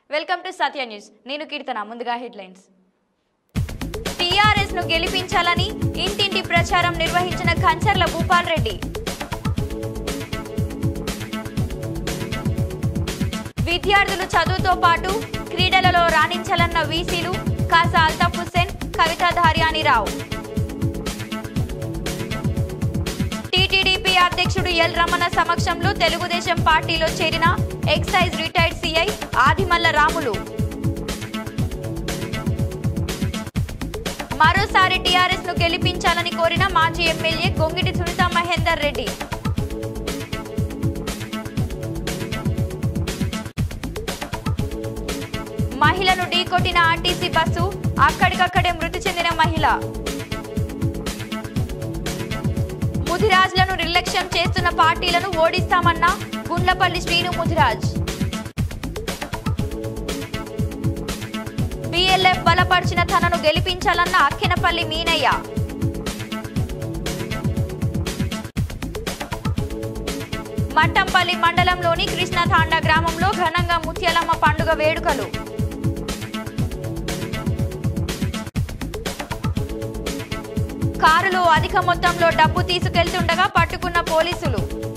welcome to Satya news నేను కీర్తన ముందుగా headlines TRS ను గెలిపించాలని ఇంటింటి ప్రచారం నిర్వహించిన కంచర్ల భూపాల్ రెడ్డి విద్యార్థులు చదువుతో పాటు క్రీడలలో రాణించాలన్న వీసీలు కాసా అల్తాఫ్ హుస్సేన్ కవితా ధార్యానిరావు టీటీడీపీ అధ్యక్షుడు ఎల్ రమణ సమక్షంలో తెలుగుదేశం పార్టీలో చేరిన excise retired CI Adimalla Ramulu మరోసారి టీఆర్ఎస్ ను గెలిపించాలని కోరిన మాజీ ఎమ్మెల్యే గొంగిటి సునీత మహేందర్ రెడ్డి మహిళను ఢీకొట్టిన ఆర్టీసీ బస్సు అక్కడికక్కడే మృతి చెందిన మహిళ ముదిరాజ్లను నిర్లక్ష్యం చేస్తున్న పార్టీలను ఓడిస్తామన్న గుండ్లపల్లి శ్రీను ముదిరాజ్ బిఎల్ఎఫ్ బలపరిచిన తనను గెలిపించాలన్న అక్కినపల్లి మీనయ్య మట్టంపల్లి మండలంలోని కృష్ణతాండ గ్రామంలో ఘనంగా ముత్యాలమ్మ పండుగ వేడుకలు కారులో అధిక మొత్తంలో డబ్బు తీసుకెళ్తుండగా పట్టుకున్న పోలీసులు